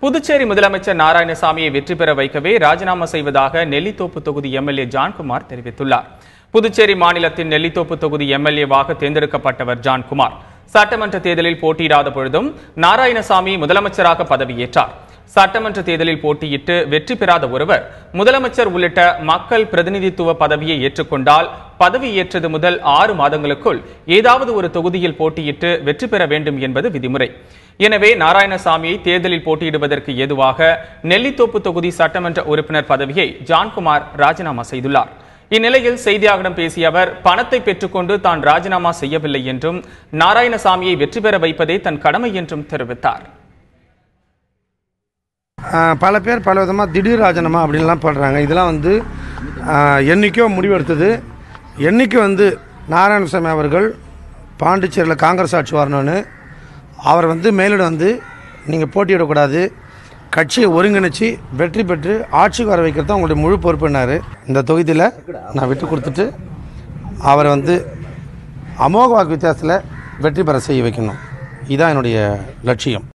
புதுச்சேரி முதலமைச்சர் நாராயணசாமியை வெற்றி பெற வைக்கவே ராஜினாமா செய்வதாக நெல்லித்தோப்பு தொகுதி எம்எல்ஏ ஜான்குமார் தெரிவித்துள்ளார் புதுச்சேரி மாநிலத்தின் நெல்லித்தோப்பு தொகுதி எம்எல்ஏவாக தேர்ந்தெடுக்கப்பட்டவர் ஜான்குமார் சட்டமன்ற தேர்தலில் போட்டியிடாத பொழுதும் நாராயணசாமி முதலமைச்சராக பதவியேற்றார் சட்டமன்ற தேர்தலில் போட்டியிட்டு வெற்றி பெறாத ஒருவர் முதலமைச்சர் உள்ளிட்ட மக்கள் பிரதிநிதித்துவ பதவியை ஏற்றுக்கொண்டால் பதவி ஏற்றது முதல் ஆறு மாதங்களுக்குள் ஏதாவது ஒரு தொகுதியில் போட்டியிட்டு வெற்றி பெற வேண்டும் என்பது விதிமுறை எனவே நாராயணசாமியை தேர்தலில் போட்டியிடுவதற்கு ஏதுவாக நெல்லித்தோப்பு தொகுதி சட்டமன்ற உறுப்பினர் பதவியை ஜான்குமார் ராஜினாமா செய்துள்ளார் இந்நிலையில் செய்தியாளர்களிடம் பேசிய அவர் பணத்தை பெற்றுக்கொண்டு தான் ராஜினாமா செய்யவில்லை என்றும் நாராயணசாமியை வெற்றி பெற வைப்பதே தன் கடமை என்றும் தெரிவித்தார் ஆஹ் பல பேர் பல விதமாக திடீர் ராஜினாமா அப்படின்லாம் பண்ணுறாங்க இதெல்லாம் வந்து ஆஹ் என்னைக்கோ முடிவெடுத்தது என்னைக்கு வந்து நாராயணசாமி அவர்கள் பாண்டிச்சேரியில் காங்கிரஸ் ஆட்சி வரணும்னு அவர் வந்து மேலிடம் வந்து நீங்கள் போட்டியிடக்கூடாது கட்சியை ஒருங்கிணைச்சு வெற்றி பெற்று ஆட்சிக்கு வர வைக்கிறது தான் உங்களுடைய முழு பொறுப்புனார் இந்த தொகுதியில் நான் விட்டு கொடுத்துட்டு அவரை வந்து அமோக வாக்கு வித்தியாசத்தில் வெற்றி பெற செய்ய வைக்கணும் இதுதான் என்னுடைய லட்சியம்